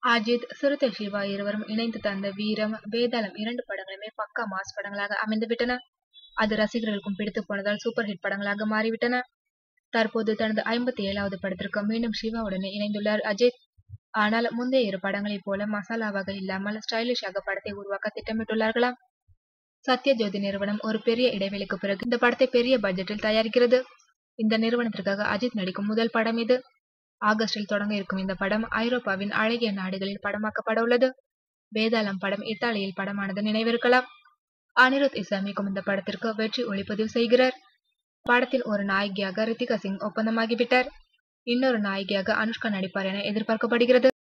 அஜித், சிறுத்தை சிவா இருவரும் இணைந்து தந்த வீரம், வேதாளம் இரண்டு படங்களுமே பக்கா மாஸ் படங்களாக அமைந்துவிட்டன. அது ரசிகர்களுக்கும் பிடித்துப் போனதால் சூப்பர் ஹிட் படங்களாக மாறிவிட்டன. தற்போது தனது ஐம்பத்தி ஏழாவது படத்திற்கு மீண்டும் சிவாவுடனே இணைந்துள்ளார் அஜித். ஆனால் முந்தைய இரு படங்களைப் போல மசாலாவாக இல்லாமல் ஸ்டைலிஷாக படத்தை உருவாக்க திட்டமிட்டுள்ளார்களாம். சத்யஜோதி நிறுவனம் ஒரு பெரிய இடைவெளிக்கு பிறகு இந்த படத்தை பெரிய பட்ஜெட்டில் தயாரிக்கிறது. இந்த நிறுவனத்திற்காக அஜித் நடிக்கும் முதல் படம் இது. ஆகஸ்டில் தொடங்க இருக்கும் இந்த படம் ஐரோப்பாவின் அழகிய நாடுகளில் படமாக்கப்பட உள்ளது. வேதாளம் படம் இத்தாலியில் படமானது நினைவிருக்கலாம். அனிருத் இசையமைக்கும் இந்த படத்திற்கு வெற்றி ஒளிப்பதிவு செய்கிறார். படத்தின் ஒரு நாயகியாக ரித்திகா சிங் ஒப்பந்தமாகிவிட்டார். இன்னொரு நாயகியாக அனுஷ்கா நடிப்பார் என எதிர்பார்க்கப்படுகிறது.